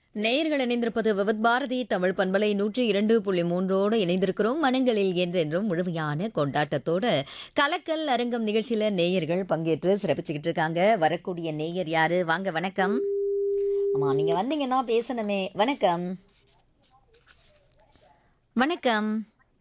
நேயர்கள் இணைந்திருப்பது விவத் பாரதி தமிழ் பண்பலை நூற்றி இரண்டு புள்ளி மூன்றோடு இணைந்திருக்கிறோம் மனங்களில் என்றென்றும் முழுமையான கொண்டாட்டத்தோட கலக்கல் அரங்கம் நிகழ்ச்சியில நேயர்கள் பங்கேற்று சிறப்பிச்சுக்கிட்டு இருக்காங்க வரக்கூடிய நேயர் யாரு வாங்க வணக்கம் ஆமா நீங்க வந்தீங்கன்னா பேசணுமே வணக்கம் வணக்கம்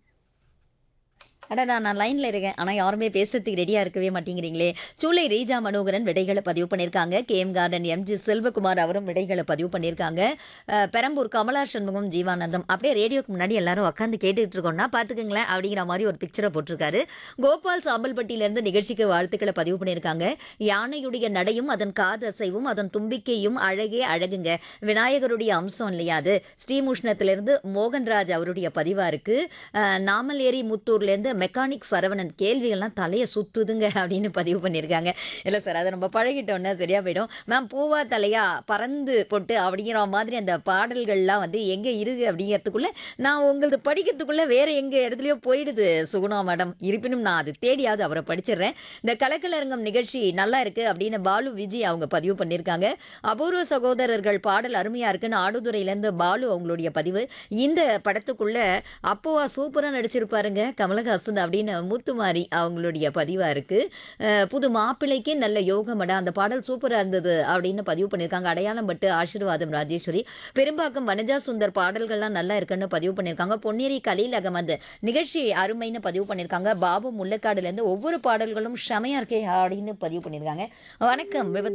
அடடா நான் லைனில் இருக்கேன் ஆனால் யாருமே பேசுறதுக்கு ரெடியாக இருக்கவே மாட்டேங்கிறீங்களே சூளை ரீஜா மனோகரன் விடைகளை பதிவு பண்ணியிருக்காங்க கேஎம் கார்டன் எம்ஜி செல்வகுமார் அவரும் விடைகளை பதிவு பண்ணியிருக்காங்க அஹ், பெரம்பூர் கமலா சண்முகம் ஜீவானந்தம் அப்படியே ரேடியோக்கு முன்னாடி எல்லாரும் உட்காந்து கேட்டுக்கிட்டு இருக்கோம்னா பார்த்துக்குங்களேன் அப்படிங்கிற மாதிரி ஒரு பிக்சரை போட்டிருக்காரு கோபால் சாம்பல்பட்டியிலேருந்து நிகழ்ச்சிக்கு வாழ்த்துக்களை பதிவு பண்ணியிருக்காங்க யானையுடைய நடையும் அதன் காதசைவும் அதன் தும்பிக்கையும் அழகே அழகுங்க விநாயகருடைய அம்சம் இல்லையா அது ஸ்ரீமுஷ்ணத்திலிருந்து மோகன்ராஜ் அவருடைய பதிவாக இருக்குது நாமலேரி முத்தூர்லேருந்து மெக்கானிக் சரவணன் கேள்விகள்லாம் தலையை சுத்துதுங்க அப்படின்னு பதிவு பண்ணியிருக்காங்க இல்லை சார் அதை நம்ம பழகிட்டோன்னா சரியா போயிடும் மேம் பூவா தலையா பறந்து போட்டு அப்படிங்கிற மாதிரி அந்த பாடல்கள்லாம் வந்து எங்கே இருக்கு அப்படிங்கிறதுக்குள்ள நான் உங்களது படிக்கிறதுக்குள்ள வேற எங்க இடத்துலையோ போயிடுது சுகுணா மேடம் இருப்பினும் நான் அது தேடியாவது அவரை படிச்சிடுறேன் இந்த கலக்கலரங்கம் நிகழ்ச்சி நல்லா இருக்கு அப்படின்னு பாலு விஜி அவங்க பதிவு பண்ணியிருக்காங்க அபூர்வ சகோதரர்கள் பாடல் அருமையா இருக்குன்னு ஆடுதுறையிலேருந்து பாலு அவங்களுடைய பதிவு இந்த படத்துக்குள்ள அப்போவா சூப்பராக நடிச்சிருப்பாருங்க கமலஹாசன் அப்படின்னு முத்துமாரி அவங்களுடைய பதிவாக இருக்கு அஹ் புது மாப்பிள்ளைக்கு நல்ல யோகமடா அந்த பாடல் சூப்பராக இருந்தது அப்படின்னு பதிவு பண்ணியிருக்காங்க அடையாளம் பட்டு ஆசீர்வாதம் ராஜேஸ்வரி பெரும்பாக்கம் வனஜா சுந்தர் பாடல்கள்லாம் நல்லா இருக்குன்னு பதிவு பண்ணியிருக்காங்க பொன்னேரி கலீல் அகமது நிகழ்ச்சி அருமைன்னு பதிவு பண்ணியிருக்காங்க பாபு முள்ளக்காடுலேருந்து ஒவ்வொரு பாடல்களும் செமையா இருக்கே அப்படின்னு பதிவு பண்ணியிருக்காங்க வணக்கம் விபத்